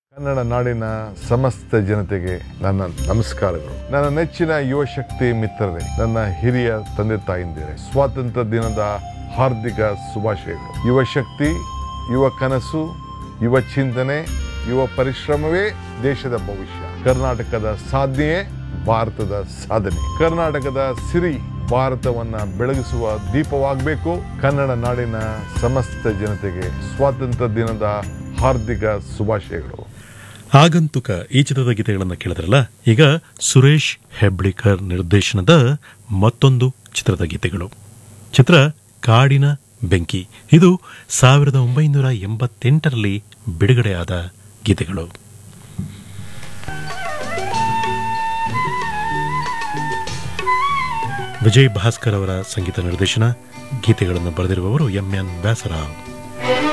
ಕನ್ನಡ ನಾಡಿನ ಸಮಸ್ತ ಜನತೆಗೆ ನನ್ನ ನಮಸ್ಕಾರಗಳು ನನ್ನ ನೆಚ್ಚಿನ ಯುವ ಶಕ್ತಿ ಮಿತ್ರರೇ ನನ್ನ ಹಿರಿಯ ತಂದೆ ತಾಯಿಂದಿರೇ ಸ್ವಾತಂತ್ರ್ಯ ದಿನದ ಹಾರ್ದಿಕ ಶುಭಾಶಯಗಳು ಯುವ ಶಕ್ತಿ ಯುವ ಕನಸು ಯುವ ಚಿಂತನೆ ಯುವ ಪರಿಶ್ರಮವೇ ದೇಶದ ಭವಿಷ್ಯ ಕರ್ನಾಟಕದ ಸಾಧನೆಯೇ ಭಾರತದ ಸಾಧನೆ ಕರ್ನಾಟಕದ ಸಿರಿ ಭಾರತವನ್ನ ಬೆಳಗಿಸುವ ದೀಪವಾಗಬೇಕು ಕನ್ನಡ ನಾಡಿನ ಸಮಸ್ತ ಜನತೆಗೆ ಸ್ವಾತಂತ್ರ್ಯ ದಿನದ ಹಾರ್ದಿಕ ಶುಭಾಶಯಗಳು ಆಗಂತುಕ ಈ ಚಿತ್ರದ ಗೀತೆಗಳನ್ನು ಕೇಳಿದ್ರಲ್ಲ ಈಗ ಸುರೇಶ್ ಹೆಬ್ಳಿಕರ್ ನಿರ್ದೇಶನದ ಮತ್ತೊಂದು ಚಿತ್ರದ ಗೀತೆಗಳು ಚಿತ್ರ ಕಾಡಿನ ಬೆಂಕಿ ಇದು ಸಾವಿರದ ಒಂಬೈನೂರ ಎಂಬತ್ತೆಂಟರಲ್ಲಿ ಬಿಡುಗಡೆಯಾದ ಗೀತೆಗಳು ವಿಜಯ್ ಭಾಸ್ಕರ್ ಅವರ ಸಂಗೀತ ನಿರ್ದೇಶನ ಗೀತೆಗಳನ್ನು ಬರೆದಿರುವವರು ಎಂ ಎನ್ ವ್ಯಾಸರಾವ್